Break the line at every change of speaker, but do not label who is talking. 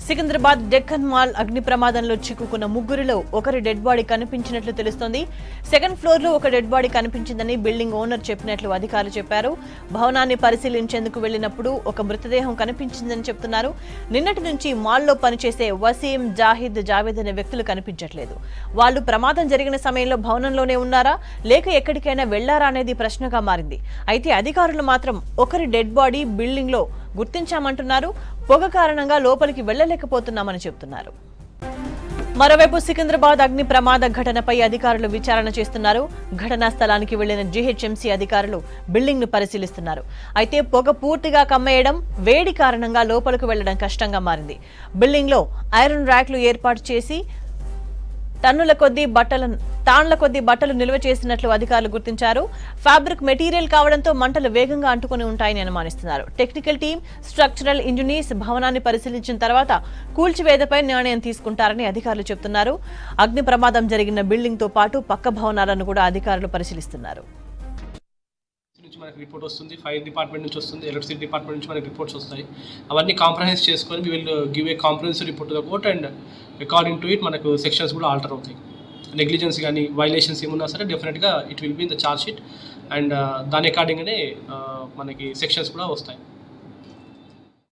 Secunderabad Deccan mall అగ్ని ప్రమాదంలో చిక్కుకున్న ముగ్గురిలో ఒకరి డెడ్ బాడీ కనిపించినట్లు తెలుస్తోంది సెకండ్ ఫ్లోర్ లో ఒక డెడ్ బాడీ కనిపించిందని బిల్డింగ్ ఓనర్ చెప్పినట్లు అధికారులు చెప్పారు భవనాన్ని పరిశీలించేందుకు వెళ్లినప్పుడు ఒక మృతదేహం కనిపించిందని చెప్తున్నారు నిన్నటి నుంచి మాల్లో పనిచేసే వసీం జాహిద్ జావేద్ అనే వ్యక్తులు కనిపించట్లేదు వాళ్ళు ప్రమాదం జరిగిన సమయంలో భవనంలోనే ఉన్నారా లేక ఎక్కడికైనా వెళ్లారా అనేది ప్రశ్నగా మారింది అయితే అధికారులు మాత్రం ఒకరి డెడ్ బాడీ బిల్డింగ్ లో గుర్తించామంటున్నారు పొగ కారణంగా లోపలికి వెళ్లలేకపోతున్నామని చెబుతున్నారు మరోవైపు సికింద్రాబాద్ అగ్ని ప్రమాద ఘటనపై అధికారులు విచారణ చేస్తున్నారు ఘటనా స్థలానికి వెళ్లిన జీహెచ్ఎంసీ అధికారులు బిల్డింగ్ ను పరిశీలిస్తున్నారు అయితే పొగ పూర్తిగా కమ్మేయడం వేడి కారణంగా లోపలికి వెళ్లడం కష్టంగా మారింది బిల్డింగ్ లో ఐరన్ ర్యాక్లు ఏర్పాటు చేసి టన్నుల కొద్దీ బట్టలను తాన్ల కొద్దీ బట్టలు నిల్వ చేసినట్లు అధికారులు గుర్తించారు ఫ్యాబ్రిక్ మెటీరియల్ కావడంతో మంటలు వేగంగా అంటుకొని ఉంటాయని అనుమానిస్తున్నారు టెక్నికల్ టీం స్ట్రక్చరల్ ఇంజనీర్స్ భవనాన్ని పరిశీలించిన తర్వాత కూల్చివేతపై నిర్ణయం తీసుకుంటారని అధికారులు చెబుతున్నారు అగ్ని ప్రమాదం జరిగిన బిల్డింగ్ తో పాటు పక్క భవనాలను కూడా అధికారులు పరిశీలిస్తున్నారు
నుంచి మనకి రిపోర్ట్ వస్తుంది ఫైర్ డిపార్ట్మెంట్ నుంచి వస్తుంది ఎలక్ట్రిసిటీ డిపార్ట్మెంట్ నుంచి మనకి రిపోర్ట్స్ వస్తాయి అవన్నీ కాంప్రహెన్స్ చేసుకొని we will give a comprehensive report the court and according to it మనకు సెక్షన్స్ కూడా ఆల్టర్ అవుతాయి నెగ్లిజెన్స్ కానీ వైలేషన్స్ ఏమున్నా సరే డెఫినెట్గా it will be in the charge sheet and దాని అకార్డింగ్గానే మనకి సెక్షన్స్ కూడా వస్తాయి